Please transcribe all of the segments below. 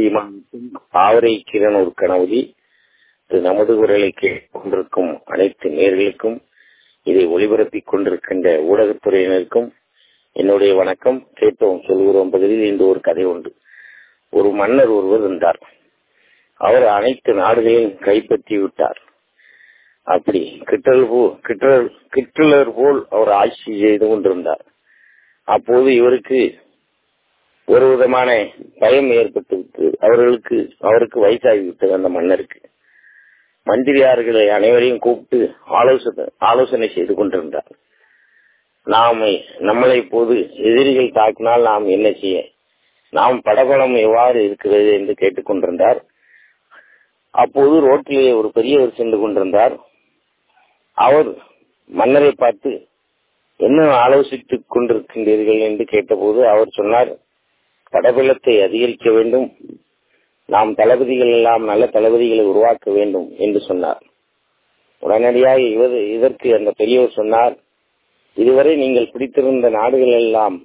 தூத்துக்குடி மாவட்டம் ஆவரை கிரணூர் கணவதி இது நமது குரலை கொண்டிருக்கும் அனைத்து நேர்களுக்கும் இதை ஒளிபரப்பிக் கொண்டிருக்கின்ற ஊடகத்துறையினருக்கும் என்னுடைய வணக்கம் கேட்டோம் சொல்கிறோம் பகுதியில் இன்று ஒரு கதை உண்டு ஒரு மன்னர் ஒருவர் இருந்தார் அவர் அனைத்து நாடுகளையும் கைப்பற்றி விட்டார் அப்படி கிட்டல் போ கிட்டல் கிட்டலர் போல் அவர் ஆட்சி செய்து கொண்டிருந்தார் அப்போது இவருக்கு ஒரு விதமான பயம் ஏற்பட்டு விட்டது அவர்களுக்கு அவருக்கு வயசாகிவிட்டது அந்த மன்னருக்கு மந்திரியார்களை அனைவரையும் கூப்பிட்டு ஆலோசனை ஆலோசனை செய்து கொண்டிருந்தார் நாம் நம்மளை இப்போது எதிரிகள் தாக்கினால் நாம் என்ன செய்ய நாம் படபலம் எவ்வாறு இருக்கிறது என்று கேட்டுக்கொண்டிருந்தார் அப்போது ரோட்டிலே ஒரு பெரியவர் சென்று கொண்டிருந்தார் அவர் மன்னரை பார்த்து என்ன ஆலோசித்துக் கொண்டிருக்கின்றீர்கள் என்று கேட்டபோது அவர் சொன்னார் படபலத்தை அதிகரிக்க வேண்டும் நாம் தளபதிகள் எல்லாம் நல்ல தளபதிகளை உருவாக்க வேண்டும் என்று சொன்னார் உடனடியாக இவர் இதற்கு அந்த பெரியவர் சொன்னார் இதுவரை நீங்கள் பிடித்திருந்த நாடுகள் எல்லாம்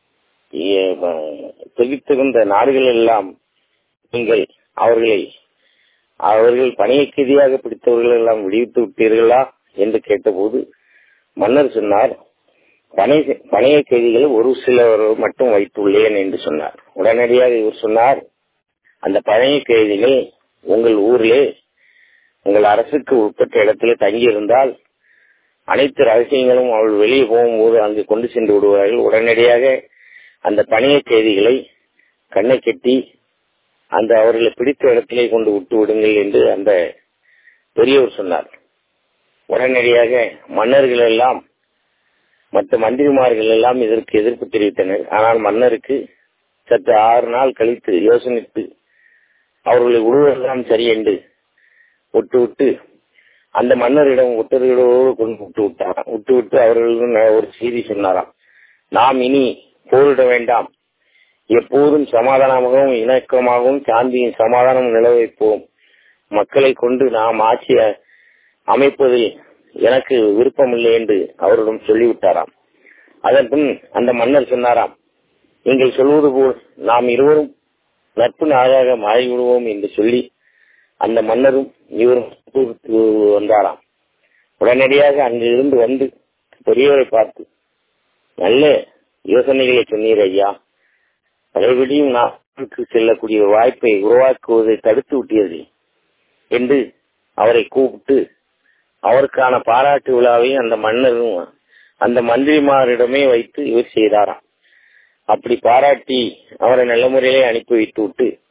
பிடித்திருந்த நாடுகள் எல்லாம் நீங்கள் அவர்களை அவர்கள் பணியக்கதியாக பிடித்தவர்கள் எல்லாம் விடுவித்து விட்டீர்களா என்று கேட்டபோது மன்னர் சொன்னார் பனை பணைய கைதிகளை ஒரு சிலர் மட்டும் வைத்துள்ளேன் என்று சொன்னார் உடனடியாக இவர் சொன்னார் அந்த பழைய கைதிகள் உங்கள் ஊரிலே உங்கள் அரசுக்கு உட்பட்ட இடத்துல தங்கி இருந்தால் அனைத்து ரகசியங்களும் அவள் வெளியே போகும்போது அங்கு கொண்டு சென்று விடுவார்கள் உடனடியாக அந்த பணைய கைதிகளை கண்ணை கட்டி அந்த அவர்களை பிடித்த இடத்திலே கொண்டு விட்டு விடுங்கள் என்று அந்த பெரியவர் சொன்னார் உடனடியாக மன்னர்கள் எல்லாம் மற்ற மந்திரிமார்கள் எல்லாம் இதற்கு எதிர்ப்பு தெரிவித்தனர் ஆனால் மன்னருக்கு சற்று ஆறு நாள் கழித்து யோசனைத்து அவர்களை விடுவதெல்லாம் சரி என்று விட்டு விட்டு அந்த மன்னரிடம் உத்தரவிடோடு கொண்டு விட்டு விட்டாராம் விட்டு விட்டு அவர்களுக்கு ஒரு செய்தி சொன்னாராம் நாம் இனி போரிட வேண்டாம் எப்போதும் சமாதானமாகவும் இணக்கமாகவும் சாந்தியும் சமாதானம் நிலவ வைப்போம் மக்களை கொண்டு நாம் ஆட்சி அமைப்பதில் எனக்கு விருப்பமில்லை என்று அவரிடம் சொல்லிவிட்டாராம் அதன் பின் அந்த மன்னர் சொன்னாராம் நீங்கள் சொல்வது போல் நாம் இருவரும் நட்பு நாளாக மாறிவிடுவோம் என்று சொல்லி அந்த மன்னரும் இவரும் வந்தாராம் உடனடியாக அங்கு இருந்து வந்து பெரியவரை பார்த்து நல்ல யோசனைகளை சொன்னீர் ஐயா அதைவிடையும் நாட்டுக்கு செல்லக்கூடிய வாய்ப்பை உருவாக்குவதை தடுத்து விட்டீர்கள் என்று அவரை கூப்பிட்டு அவருக்கான பாராட்டு விழாவையும் அந்த மன்னரும் அந்த மந்திரிமாரிடமே வைத்து இவர் செய்தாராம் அப்படி பாராட்டி அவரை நல்ல முறையிலே அனுப்பி வைத்து விட்டு